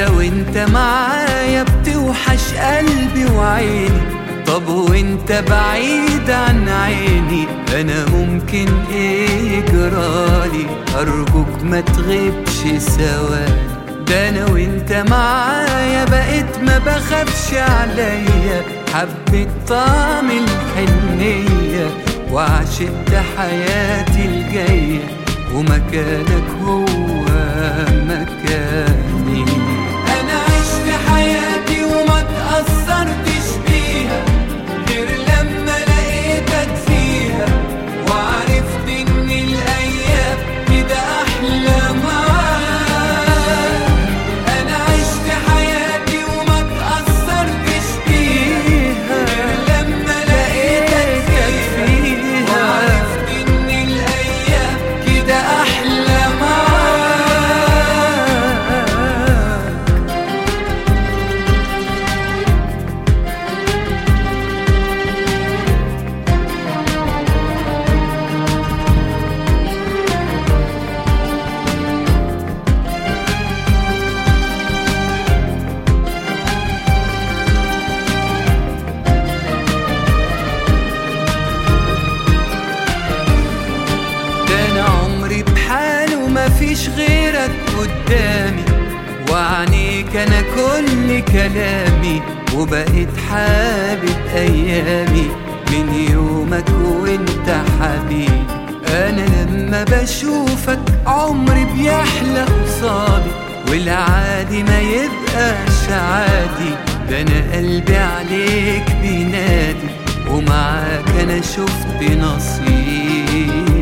ده وانت معايا بتوحش قلبي وعيني طب وانت بعيد عن عيني انا ممكن ايه جرالي ارجوك ما تغيبش ثواني ده انا وانت معايا بقيت ما بخافش عليا حبيت طعم الحنية وعشقت حياتي الجاية ومكانك هو مكاني انا عشت حياتي وما تأثرتش بيها غير لما لقيتك فيها وعرفت ان الايام كده احلى معاك انا عشت حياتي وما تأثرتش بيها غير لما لقيتك فيها وعرفت ان الايام كده احلى معاك ده انا عمري بحاله مفيش غيرك قدامي وعنيك انا كل كلامي وبقيت حابب ايامي من يومك وانت حبيبي انا لما بشوفك عمري بيحلى قصادي والعادي ما يبقاش عادي ده انا قلبي عليك بينادي ومعاك انا شفت نصيبي